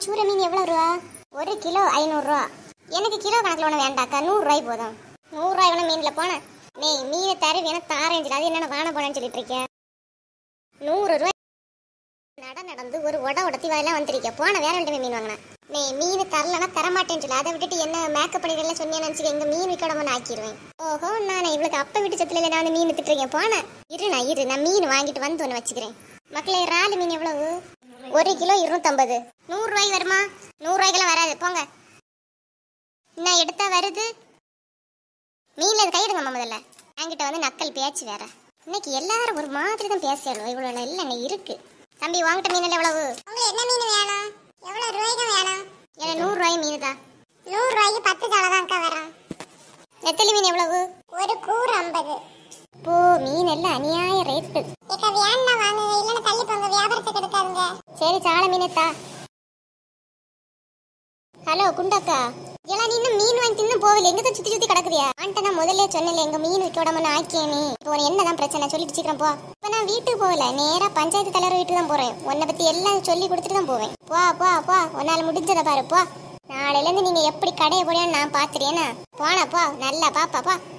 சூர மீன் எவ்வளோ ரூபா ஒரு கிலோ ஐநூறுரூவா எனக்கு கிலோ கணக்கில் ஒன்று வேண்டாக்கா நூறுரூவாய் போதும் நூறுரூவாய் ஒன்று மீனில் போனேன் நீ மீனை தருவி எனக்கு தாரேன் அது என்னென்ன வான போனேன்னு சொல்லிட்டு இருக்கேன் நூறு ரூபாய் நட நடந்து ஒரு உட உடத்தி வாயிலாம் வந்திருக்க போன வேற ரெண்டு மீன் வாங்கினேன் நீ மீன் தரலன்னா தரமாட்டேன்னு சொல்லி அதை விட்டுட்டு என்ன மேக்கப் பண்ணிடலாம் சொன்னேன்னு நினச்சி எங்க மீன் விற்கடமன்னு ஆக்கிடுவேன் ஓஹோ நான் இவளுக்கு அப்ப வீட்டு சத்துல நான் வந்து மீன் வித்துட்டுருக்கேன் போனேன் இரு நான் இரு நான் மீன் வாங்கிட்டு வந்து ஒன்று வச்சுக்கிறேன் மக்களே இறாலு மீன் எவ்வளவு ஒரு கிலோ இருநூத்தம்பது நூறு ரூபாய் வருமா நூறு ரூபாய்க்கெல்லாம் வராது போங்க என்ன எடுத்தா வருது மீன்ல அது கையிடுங்கம்மா முதல்ல என்கிட்ட வந்து நக்கல் பேச்சு வேற இன்னைக்கு எல்லாரும் ஒரு மாதிரி தான் பேசியாலும் இவ்வளோ இல்லை இன்னைக்கு இருக்கு தம்பி வாங்கிட்ட மீன் எவ்வளவு உங்களுக்கு என்ன மீன் வேணும் எவ்வளவு ரூபாய்க்கு வேணும் எனக்கு நூறு ரூபாய் மீன் தான் நூறு ரூபாய்க்கு பத்து தலை தான்க்கா வரும் நெத்தலி மீன் எவ்வளவு ஒரு கூறு ஐம்பது போ மீன் எல்லாம் அநியாய ரேட்டு ஏக்கா வேணா வாங்குங்க இல்லைன்னா தள்ளி போங்க வியாபாரத்துக்கு எடுக்காதுங்க சரி சால மீன் தா ஹலோ குண்டக்கா எல்லாம் நீ இன்னும் மீன் வாங்கி தின்னு போகல எங்க சுத்தி சுத்தி கிடக்குறியா ஆண்ட நான் முதல்ல சொன்னல எங்க மீன் விற்க விடாம ஆக்கியே நீ இப்போ உனக்கு என்னதான் பிரச்சனை சொல்லிட்டு சீக்கிரம் போ இப்ப நான் வீட்டுக்கு போகல நேரா பஞ்சாயத்து தலைவர் வீட்டுக்கு தான் போறேன் உன்னை பத்தி எல்லாம் சொல்லி கொடுத்துட்டு தான் போவேன் போ போ போ உன்னால முடிஞ்சதை பாரு போ நாளையில இருந்து நீங்க எப்படி கடையை போடியான்னு நான் பாத்துறேன்னா போனா போ நல்லா பாப்பா போ